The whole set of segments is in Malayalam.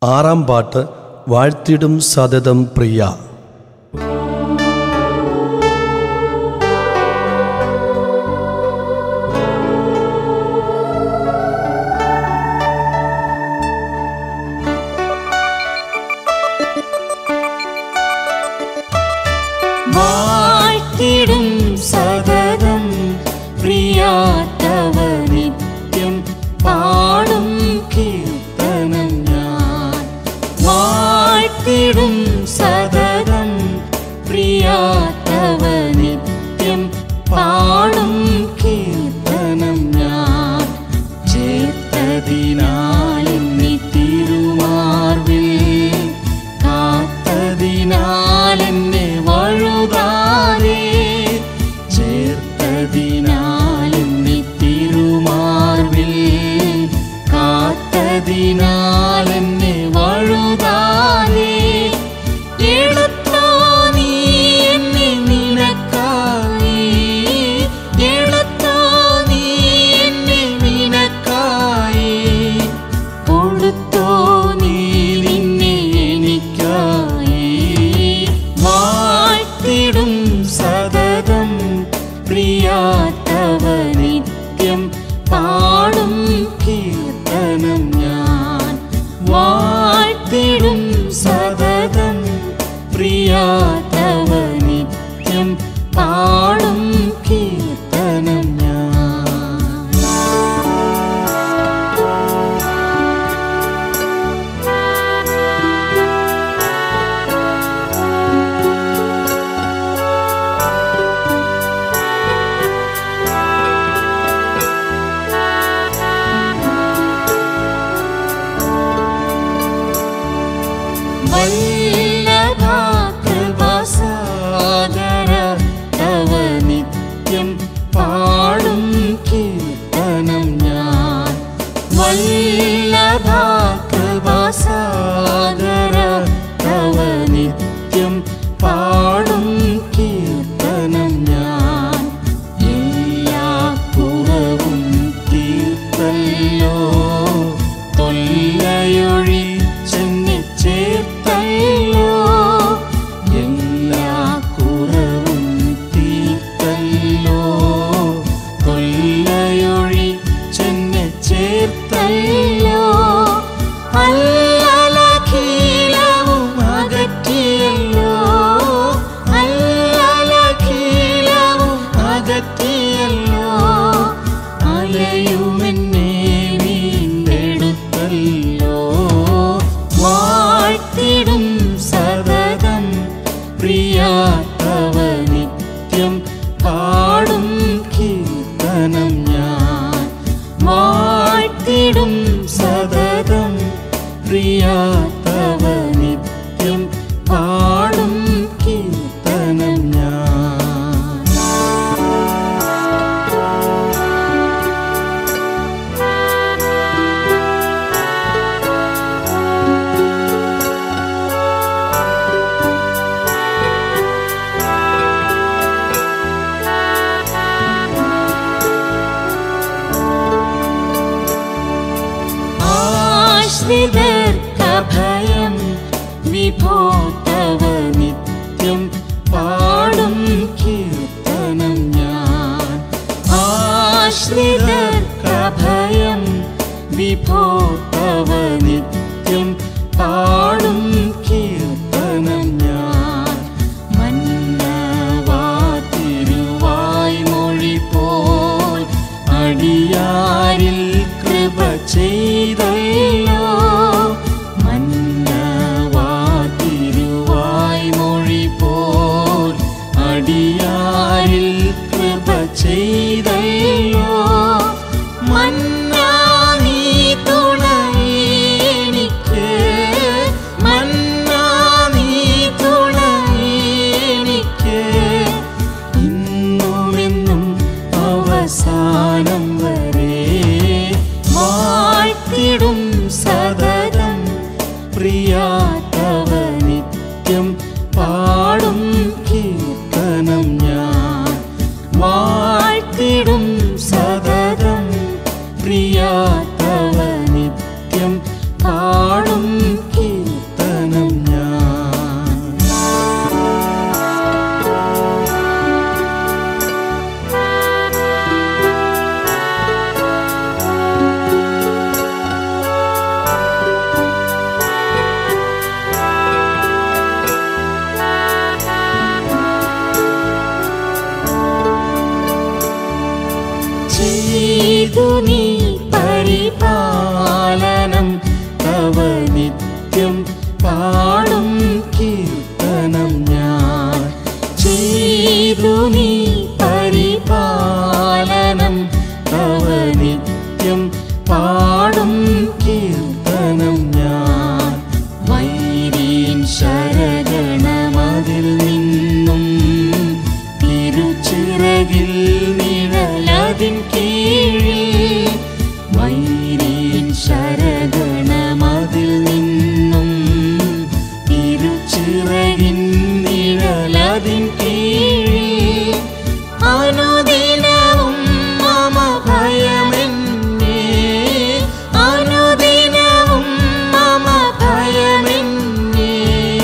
ആറാം പാട്ട് വാഴ്ത്തിടും സതതം പ്രിയ വാഴ്ത്തിടും സതതം പ്രിയാത്തവ നിത്യം പാടും കീർത്തനം ഞാൻ വാഴ്ത്തിടും സതതം പ്രിയാത്തവ നിത്യം പാടും കീർത്തനം ഞാൻ ചേർത്തതിനാൽ എന്നി തിരുമാർവിൽ കാത്തതിനാൽ എന്നെ വഴുതാതെ ചേർത്തതിനാൽ എന്നെ തിരുമാർവിൽ കാത്തതിനാൽ എന്നെ വഴുതാതെ എടുത്തോ നീ എന്നെ നിനക്കായി എടുത്തോ നീ എന്നെ നിനക്കായി കൊടുത്തോ നീ നിന്നെ എനിക്കായി വാഴ്ത്തിടും സതതം പ്രിയാത്തവ നിത്യം പാടും കീർത്തനം ഞാൻ വാഴ്ത്തിടും സതതം പ്രിയാത്തവ നിത്യം പാടും കീർത്തനം ഞാൻ വല്ലഭാകൃപാസാഗര തവ നിത്യം പാടും കീർത്തനം ഞാൻ വല്ലഭാകൃപാസാഗര തവ നിത്യം പാടും കീർത്തനം ഞാൻ എല്ലാ കുറവും തീർത്തല്ലോ തൊല്ലയൊഴി ചെന്നി ചേർത്തല്ലോ എല്ലാ കുറവും തീർത്തല്ലോ തൊല്ലയൊഴി ചെന്നി ചേർത്തല്ലോ അല്ലലഖീലവും അകറ്റിയല്ലോ അല്ലലഖീലവും അകറ്റിയല്ലോ അലയുമെന്നെ വീണ്ടെടുത്തല്ലോ വാഴ്ത്തിടും സതതം പ്രിയാത്തവ നിത്യം പാടും കീർത്തനം ഞാൻ വാഴ്ത്തിടും സതതം പ്രിയാത്തവ നിത്യം പാടും കീർത്തനം ഞാൻ ആശ്രിതർക്കഭയം വിഭോത്തവ നിത്യം പാടും കീർത്തനം ഞാൻ ആശ്രിതർക്കഭയം വിഭോത്തവ നിത്യം പാടും കീർത്തനം ഞാൻ മന്നവാ തിരുവായ് മൊഴി പോൽ അടിയാരിൽ കൃപ ചെയ്തല്ലോ മന്നവാ തിരുവായ് മൊഴി പോൽ അടിയാരിൽ കൃപ ചെയ്തല്ലോ മന്നാ നീ തുണയെനിക്ക് മന്നാ നീ തുണയെനിക്ക് ഇന്നുമെന്നും അവസാനം വരെ വാഴ്ത്തിടും സതതം പ്രിയാത്തവ നിത്യം പാടും കീർത്തനം ഞാൻ വാഴ്ത്തിടും സതതം പ്രിയാത്തവ നിത്യം പാടും നിത്യം പാടും കീർത്തനം ഞാൻ ചെയ്തു നീ പരിപാലനം തവ നിത്യം പാടും കീർത്തനം ഞാൻ വൈരീൻ ശരഗണമതിൽ നിന്നും തിരുച്ചിറകിൽ നിഴലതിൻ കീഴിൽ വൈരീൻ ശരഗണമതിൽ നിന്നും തിരുച്ചിറകിൻ നിഴലതിൻ കീഴിൽ അനുദിനവും മമ ഭയമെന്നേ അനുദിനവും മമ ഭയമെന്നേ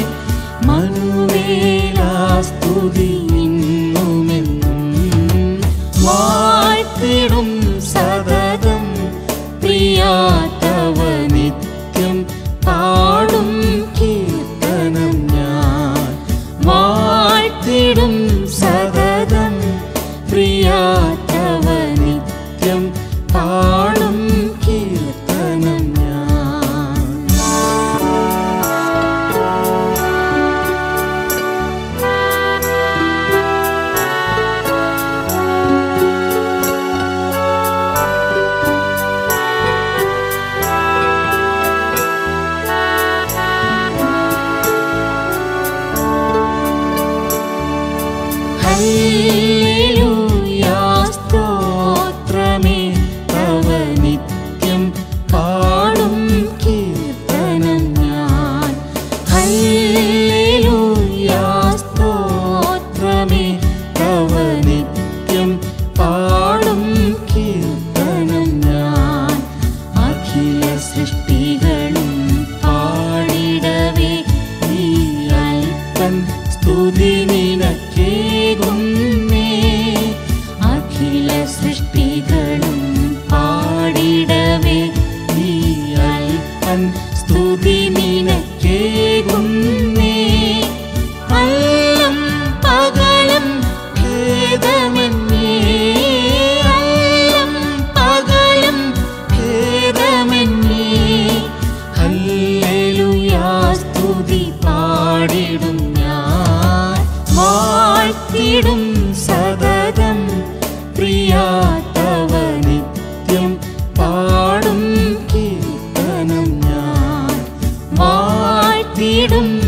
മനുവേലാസ്തുതി ഇന്നുമെന്നും വാഴ്ത്തിടും സതതം പ്രിയാതവ നിത്യം പാടും കീർത്തനം ഞാൻ വാഴ്ത്തിടും സതതം പ്രിയാതവ നിത്യം പാടും കീർത്തനം ഞാൻ ഹല്ലേലൂയാ സ്തോത്രമേ തവ നിത്യം പാടും കീർത്തനം ഞാൻ ഹല്ലേലൂയാ സ്തോത്രമേ തവ നിത്യം പാടും കീർത്തനം ഞാൻ അഖില സൃഷ്ടികളും പാടിടവേ ഈ അല്പൻ സ്തുതി നിനക്കേകുന്നേ അഖില സൃഷ്ടികളും പാടിടവേ ഈ അല്പൻ സ്തുതി നിനക്കേകുന്നേ അല്ലും പകലും ഭേദമെന്നേ അല്ലും പകലും ഭേദമെന്നേ ഹല്ലേലൂയാ സ്തുതി പാടിടും ഞാൻ വാഴ്ത്തിടും സതതം പ്രിയാതവ നിത്യം പാടും കീർത്തനം ഞാൻ വാഴ്ത്തിടും